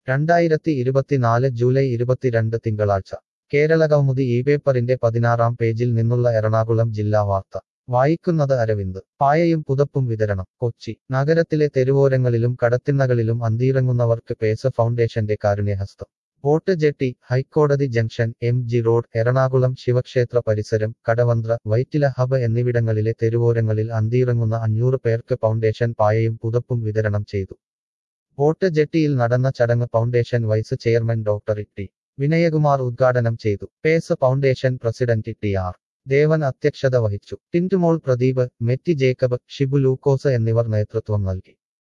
രണ്ടായിരത്തി ഇരുപത്തിനാല് ജൂലൈ ഇരുപത്തിരണ്ട് തിങ്കളാഴ്ച കേരളകൗമുദി ഈ പേപ്പറിന്റെ പതിനാറാം പേജിൽ നിന്നുള്ള എറണാകുളം ജില്ലാ വാർത്ത വായിക്കുന്നത് അരവിന്ദ് പായയും പുതപ്പും വിതരണം കൊച്ചി നഗരത്തിലെ തെരുവോരങ്ങളിലും കടത്തിണ്ണകളിലും അന്തിയിറങ്ങുന്നവർക്ക് പേസ ഫൗണ്ടേഷന്റെ കാരുണ്യഹസ്തം ബോട്ട് ജെട്ടി ഹൈക്കോടതി junction M G road Ernakulam ശിവക്ഷേത്ര പരിസരം കടവന്ത്ര വൈറ്റില ഹബ് എന്നിവിടങ്ങളിലെ തെരുവോരങ്ങളിൽ അന്തിയിറങ്ങുന്ന അഞ്ഞൂറ് പേർക്ക് ഫൗണ്ടേഷൻ പായയും പുതപ്പും വിതരണം ചെയ്തു ബോട്ട് ജെട്ടിയിൽ നടന്ന ചടങ്ങ് foundation vice chairman doctor T Vinayakumar ഉദ്ഘാടനം ചെയ്തു Pace foundation president T R Devan അധ്യക്ഷത വഹിച്ചു ടിൻറ്റുമോൾ പ്രദീപ് മെറ്റി ജേക്കബ് ഷിബു ലൂക്കോസ് എന്നിവർ നേതൃത്വം നൽകി